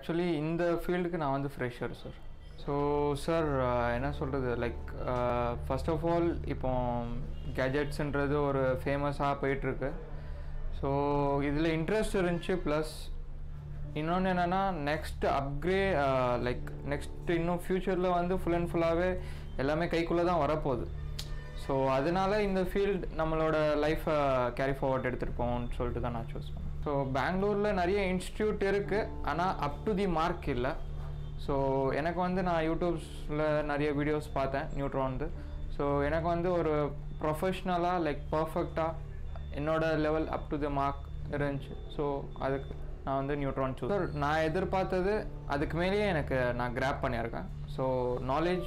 actually இந்த ஃபீல்டுக்கு நான் வந்து ஃப்ரெஷர் சார் ஸோ சார் என்ன சொல்கிறது லைக் ஃபர்ஸ்ட் ஆஃப் ஆல் இப்போ கேஜெட்ஸுன்றது ஒரு ஃபேமஸாக போயிட்டுருக்கு ஸோ இதில் இன்ட்ரெஸ்ட் இருந்துச்சு ப்ளஸ் இன்னொன்று என்னென்னா நெக்ஸ்ட் அப்கிரே லைக் நெக்ஸ்ட் இன்னும் ஃப்யூச்சரில் வந்து ஃபுல் அண்ட் ஃபுல்லாகவே எல்லாமே கைக்குள்ளே தான் வரப்போகுது ஸோ அதனால இந்த ஃபீல்ட் நம்மளோட லைஃப்பை கேரி ஃபார்வர்ட் எடுத்துகிட்டு போவோம்னு சொல்லிட்டு தான் நான் சூஸ் பண்ணேன் ஸோ பெங்களூரில் நிறைய இன்ஸ்டியூட் இருக்குது ஆனால் அப் டு தி மார்க் இல்லை ஸோ எனக்கு வந்து நான் யூடியூப்ஸில் நிறைய வீடியோஸ் பார்த்தேன் நியூட்ரான்து ஸோ எனக்கு வந்து ஒரு ப்ரொஃபஷ்னலாக லைக் பர்ஃபெக்டாக என்னோட level up to the mark இருந்துச்சு ஸோ அதுக்கு நான் வந்து நியூட்ரான் சூஸ் சார் நான் எதிர்பார்த்தது அதுக்கு மேலேயே எனக்கு நான் கிராப் பண்ணியிருக்கேன் ஸோ நாலேஜ்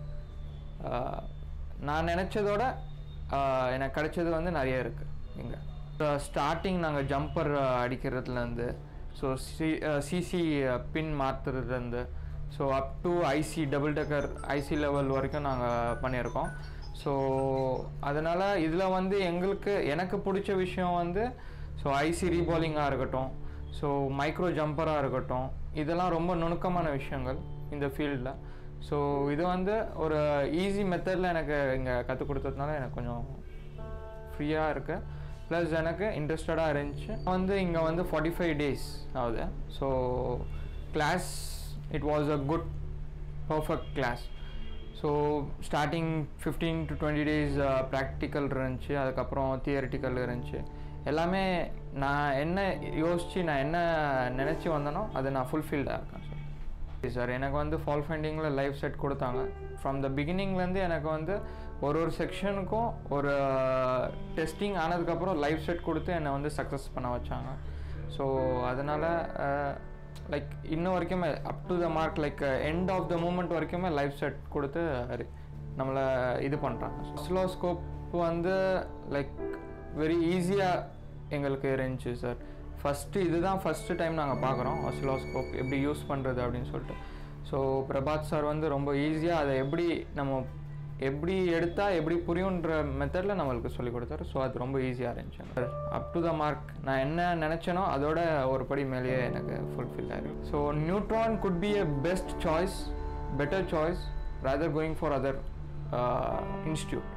நான் நினச்சதோட எனக்கு கிடைச்சது வந்து நிறைய இருக்குது இங்கே ஸ்டார்டிங் நாங்கள் ஜம்பர் அடிக்கிறதுலேருந்து ஸோ சி சிசி பின் மாற்றுறதுலேருந்து so up to IC double decker IC level வரைக்கும் நாங்கள் பண்ணியிருக்கோம் ஸோ அதனால் இதில் வந்து எங்களுக்கு எனக்கு பிடிச்ச விஷயம் வந்து ஸோ ஐசி ரீபாலிங்காக இருக்கட்டும் ஸோ மைக்ரோ ஜம்பராக இருக்கட்டும் இதெல்லாம் ரொம்ப நுணுக்கமான விஷயங்கள் இந்த ஃபீல்டில் ஸோ இது வந்து ஒரு ஈஸி மெத்தடில் எனக்கு இங்கே கற்றுக் கொடுத்ததுனால எனக்கு கொஞ்சம் ஃப்ரீயாக இருக்குது ப்ளஸ் எனக்கு இன்ட்ரெஸ்டடாக இருந்துச்சு வந்து இங்கே வந்து ஃபார்ட்டி ஃபைவ் டேஸ் ஆகுது so class it was a good perfect class so starting fifteen to twenty days practical இருந்துச்சு அதுக்கப்புறம் தியரிட்டிக்கல் இருந்துச்சு எல்லாமே நான் என்ன யோசித்து நான் என்ன நினச்சி வந்தேனோ அது நான் ஃபுல்ஃபில்டாக இருக்கேன் சார் சார் எனக்கு வந்து ஃபால் ஃபைண்டிங்கில் லைவ் செட் கொடுத்தாங்க ஃப்ரம் த பிகினிங்லேருந்து எனக்கு வந்து ஒரு ஒரு செக்ஷனுக்கும் ஒரு டெஸ்டிங் ஆனதுக்கப்புறம் லைவ் செட் கொடுத்து என்னை வந்து சக்ஸஸ் பண்ண வச்சாங்க ஸோ அதனால் லைக் இன்ன வரைக்குமே up to the mark like end of the moment வரைக்குமே லைவ் செட் கொடுத்து நம்மளை இது பண்ணுறாங்க ஸ்லோஸ்கோப் வந்து லைக் வெரி ஈஸியாக எங்களுக்கு இருந்துச்சு சார் ஃபஸ்ட்டு இதுதான் ஃபஸ்ட்டு டைம் நாங்கள் பார்க்குறோம் ஒசிலோஸ்கோப் எப்படி யூஸ் பண்ணுறது அப்படின்னு சொல்லிட்டு ஸோ பிரபாத் சார் வந்து ரொம்ப ஈஸியாக அதை எப்படி நம்ம எப்படி எடுத்தால் எப்படி புரியுன்ற மெத்தடில் நம்மளுக்கு சொல்லி கொடுத்தாரு ஸோ அது ரொம்ப ஈஸியாக இருந்துச்சு sir up to the mark நான் என்ன நினச்சேனோ அதோட ஒரு படி மேலேயே எனக்கு ஃபுல்ஃபில் ஆயிருக்கு so Neutron good be a best choice better choice rather going for other institute